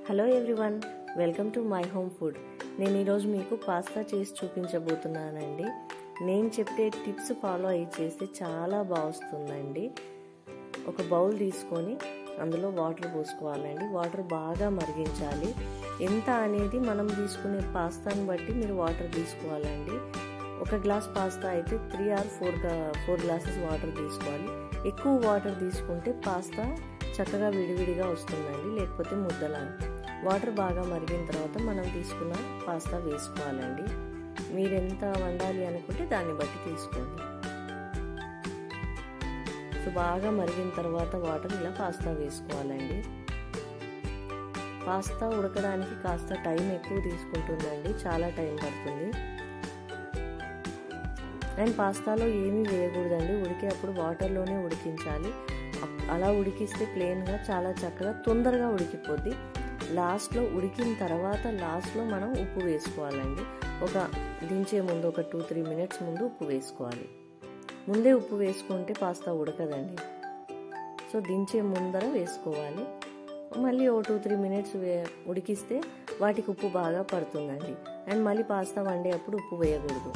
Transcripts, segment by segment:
hello everyone welcome to my home food నేను ఈరోజు మీకు పాస్తా చేసి చూపించబోతున్నానండి నేను చెప్పే టిప్స్ ఫాలో అయ్యి చేస్తే చాలా బాగుస్తుందండి ఒక బౌల్ తీసుకొని అందులో వాటర్ పోసుకోవాలండి వాటర్ బాగా మరిగించాలి ఎంత అనేది మనం తీసుకునే పాస్తాని బట్టి మీరు వాటర్ తీసుకోవాలండి ఒక గ్లాస్ పాస్తా అయితే three or four four glasses water తీసుకోవాలి ఎక్కువ వాటర్ తీసుకుంటే పాస్తా చక్కగా విడివిడిగా వస్తుందండి లేకపోతే ముద్దలా వాటర్ బాగా మరిగిన తర్వాత మనం తీసుకున్న పాస్తా వేసుకోవాలండి మీరు ఎంత వండాలి అనుకుంటే దాన్ని బట్టి తీసుకోండి సో బాగా మరిగిన తర్వాత వాటర్ ఇలా పాస్తా వేసుకోవాలండి పాస్తా ఉడకడానికి కాస్త టైం ఎక్కువ తీసుకుంటుందండి చాలా టైం పడుతుంది అండ్ పాస్తాలో ఏమీ వేయకూడదండి ఉడికేటప్పుడు వాటర్లోనే ఉడికించాలి అలా ఉడికిస్తే ప్లెయిన్గా చాలా చక్కగా తొందరగా ఉడికిపోద్ది లాస్ట్లో ఉడికిన తర్వాత లాస్ట్లో మనం ఉప్పు వేసుకోవాలండి ఒక దించే ముందు ఒక టూ త్రీ మినిట్స్ ముందు ఉప్పు వేసుకోవాలి ముందే ఉప్పు వేసుకుంటే పాస్తా ఉడకదండి సో దించే ముందర వేసుకోవాలి మళ్ళీ ఓ టూ త్రీ మినిట్స్ ఉడికిస్తే వాటికి ఉప్పు బాగా పడుతుందండి అండ్ మళ్ళీ పాస్తా వండేటప్పుడు ఉప్పు వేయకూడదు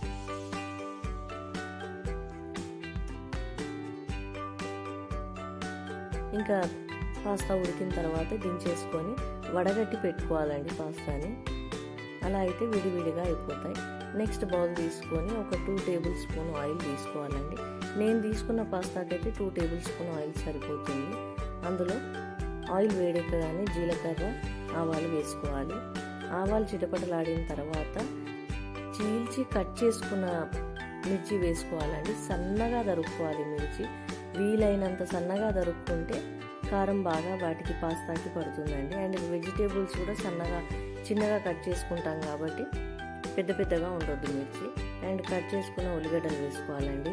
ఇంకా పాస్తా ఉడికిన తర్వాత దించేసుకొని వడగట్టి పెట్టుకోవాలండి పాస్తాని అలా అయితే విడివిడిగా అయిపోతాయి నెక్స్ట్ బౌల్ తీసుకొని ఒక టూ టేబుల్ స్పూన్ ఆయిల్ తీసుకోవాలండి నేను తీసుకున్న పాస్తాకి అయితే టూ టేబుల్ స్పూన్ ఆయిల్ సరిపోతుంది అందులో ఆయిల్ వేడెక్కగానే జీలకర్ర ఆవాలు వేసుకోవాలి ఆవాలు చిటపటలాడిన తర్వాత చీల్చి కట్ చేసుకున్న మిర్చి వేసుకోవాలండి సన్నగా దరుక్కోవాలి మిర్చి వీలైనంత సన్నగా దరుక్కుంటే కారం బాగా వాటికి పాస్తాకి పడుతుందండి అండ్ వెజిటేబుల్స్ కూడా సన్నగా చిన్నగా కట్ చేసుకుంటాం కాబట్టి పెద్ద పెద్దగా ఉండొద్దు మిర్చి అండ్ కట్ చేసుకున్న ఉల్లిగడ్డలు వేసుకోవాలండి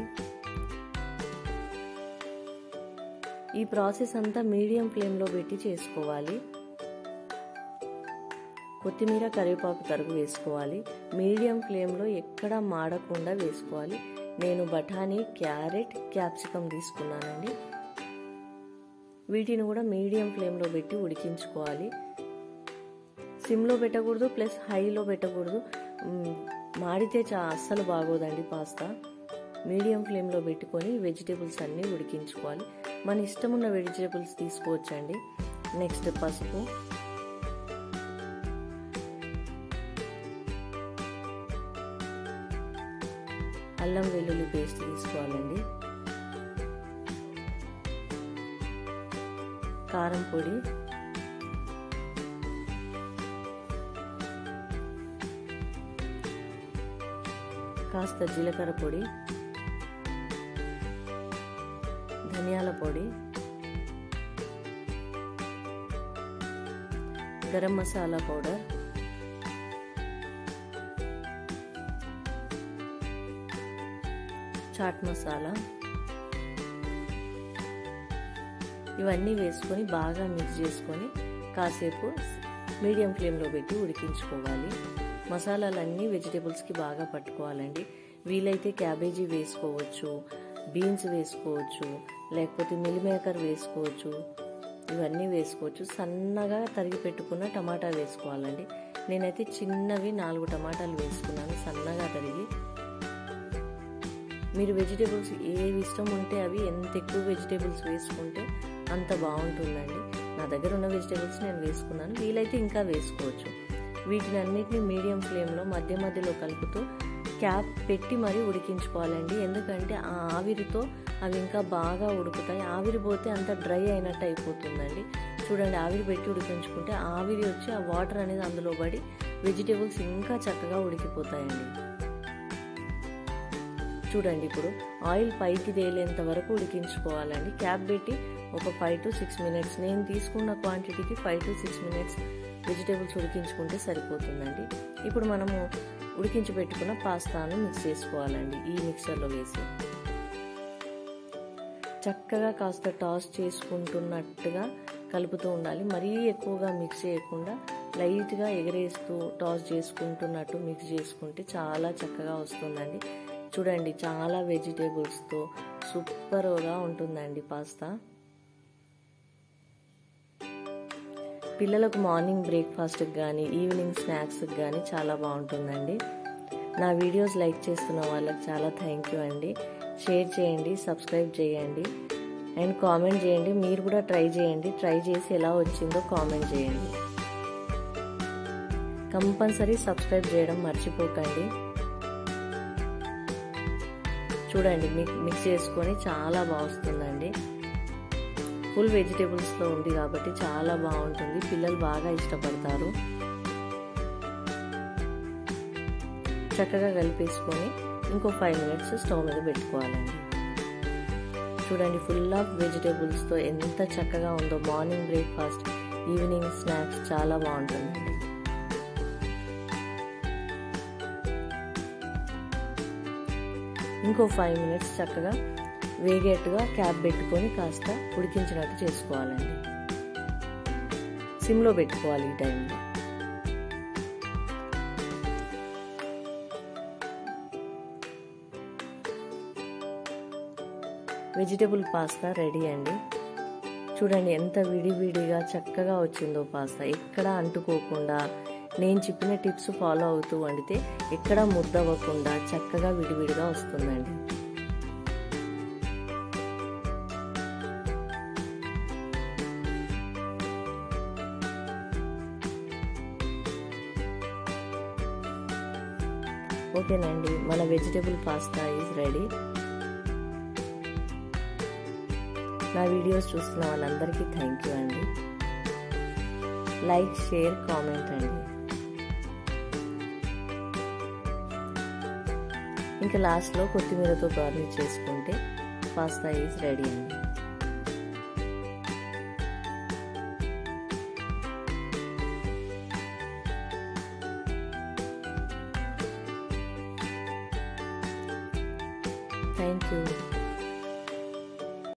ఈ ప్రాసెస్ అంతా మీడియం ఫ్లేమ్లో పెట్టి చేసుకోవాలి కొత్తిమీర కరివేపాకు తరుగు వేసుకోవాలి మీడియం ఫ్లేమ్లో ఎక్కడ మాడకుండా వేసుకోవాలి నేను బఠానీ క్యారెట్ క్యాప్సికమ్ తీసుకున్నానండి వీటిని కూడా మీడియం ఫ్లేమ్లో పెట్టి ఉడికించుకోవాలి సిమ్లో పెట్టకూడదు ప్లస్ హైలో పెట్టకూడదు మాడితే చా అస్సలు బాగోదండి పాస్తా మీడియం ఫ్లేమ్లో పెట్టుకొని వెజిటేబుల్స్ అన్నీ ఉడికించుకోవాలి మన ఇష్టం ఉన్న వెజిటేబుల్స్ తీసుకోవచ్చండి నెక్స్ట్ పసుపు అల్లం వెల్లుల్లి పేస్ట్ తీసుకోవాలండి కారం పొడి కాస్త జీలకర్ర పొడి ధనియాల పొడి గరం మసాలా పౌడర్ చాట్ మసాలా ఇవన్నీ వేసుకొని బాగా మిక్స్ చేసుకొని కాసేపు మీడియం ఫ్లేమ్లో పెట్టి ఉడికించుకోవాలి మసాలాలన్నీ వెజిటేబుల్స్కి బాగా పట్టుకోవాలండి వీలైతే క్యాబేజీ వేసుకోవచ్చు బీన్స్ వేసుకోవచ్చు లేకపోతే మిల్ మేకర్ వేసుకోవచ్చు ఇవన్నీ వేసుకోవచ్చు సన్నగా తరిగి పెట్టుకున్న టమాటా వేసుకోవాలండి నేనైతే చిన్నవి నాలుగు టమాటాలు వేసుకున్నాను సన్నగా తరిగి మీరు వెజిటేబుల్స్ ఏవి ఇష్టం ఉంటే అవి ఎంత ఎక్కువ వెజిటేబుల్స్ వేసుకుంటే అంత బాగుంటుందండి నా దగ్గర ఉన్న వెజిటేబుల్స్ నేను వేసుకున్నాను వీలైతే ఇంకా వేసుకోవచ్చు వీటిని అన్నిటిని మీడియం ఫ్లేమ్లో మధ్య మధ్యలో కలుపుతూ క్యాప్ పెట్టి మరీ ఉడికించుకోవాలండి ఎందుకంటే ఆ ఆవిరితో అవి ఇంకా బాగా ఉడుకుతాయి ఆవిరి పోతే అంత డ్రై అయినట్టు అయిపోతుందండి చూడండి ఆవిరి పెట్టి ఉడికించుకుంటే ఆవిరి వచ్చి ఆ వాటర్ అనేది అందులో పడి వెజిటేబుల్స్ ఇంకా చక్కగా ఉడికిపోతాయండి చూడండి ఇప్పుడు ఆయిల్ పైకి తేలేంత వరకు ఉడికించుకోవాలండి క్యాప్ పెట్టి ఒక ఫైవ్ టు సిక్స్ మినిట్స్ నేను తీసుకున్న క్వాంటిటీకి five to six minutes vegetables ఉడికించుకుంటే సరిపోతుందండి ఇప్పుడు మనము ఉడికించి పెట్టుకున్న పాస్తాను మిక్స్ చేసుకోవాలండి ఈ మిక్సర్లో వేసి చక్కగా కాస్త టాస్ చేసుకుంటున్నట్టుగా కలుపుతూ ఉండాలి మరీ ఎక్కువగా మిక్స్ చేయకుండా లైట్గా ఎగరేస్తూ టాస్ చేసుకుంటున్నట్టు మిక్స్ చేసుకుంటే చాలా చక్కగా వస్తుందండి చూడండి చాలా వెజిటేబుల్స్తో సూపర్గా ఉంటుందండి పాస్తా పిల్లలకు మార్నింగ్ బ్రేక్ఫాస్ట్కి కానీ ఈవినింగ్ స్నాక్స్కి కానీ చాలా బాగుంటుందండి నా వీడియోస్ లైక్ చేస్తున్న వాళ్ళకి చాలా థ్యాంక్ యూ అండి షేర్ చేయండి సబ్స్క్రైబ్ చేయండి అండ్ కామెంట్ చేయండి మీరు కూడా ట్రై చేయండి ట్రై చేసి ఎలా వచ్చిందో కామెంట్ చేయండి కంపల్సరీ సబ్స్క్రైబ్ చేయడం మర్చిపోకండి చూడండి మిక్స్ చేసుకొని చాలా బాగుస్తుందండి ఫుల్ వెజిటేబుల్స్లో ఉంది కాబట్టి చాలా బాగుంటుంది పిల్లలు బాగా ఇష్టపడతారు చక్కగా కలిపేసుకొని ఇంకో ఫైవ్ మినిట్స్ స్టవ్ మీద పెట్టుకోవాలండి చూడండి ఫుల్ ఆఫ్ వెజిటేబుల్స్తో ఎంత చక్కగా ఉందో మార్నింగ్ బ్రేక్ఫాస్ట్ ఈవినింగ్ స్నాక్స్ చాలా బాగుంటుందండి ఇంకో ఫైవ్ మినిట్స్ చక్కగా వేగేట్టుగా క్యాప్ పెట్టుకొని కాస్త ఉడికించినట్టు చేసుకోవాలండి సిమ్లో పెట్టుకోవాలి ఈ టైంలో వెజిటేబుల్ పాస్తా రెడీ అండి చూడండి ఎంత విడివిడిగా చక్కగా వచ్చిందో పాస్తా ఎక్కడ అంటుకోకుండా నేను చెప్పిన టిప్స్ ఫాలో అవుతూ వండితే ఎక్కడ ముద్దవ్వకుండా చక్కగా విడివిడిగా వస్తుందండి ఓకేనండి మన వెజిటేబుల్ పాస్తా ఈజ్ రెడీ నా వీడియోస్ చూస్తున్న వాళ్ళందరికీ థ్యాంక్ యూ అండి లైక్ షేర్ కామెంట్ అండి ఇంకా లాస్ట్లో కొత్తిమీరతో గార్నిష్ చేసుకుంటే పాస్తా ఈజ్ రెడీ అండి థ్యాంక్ యూ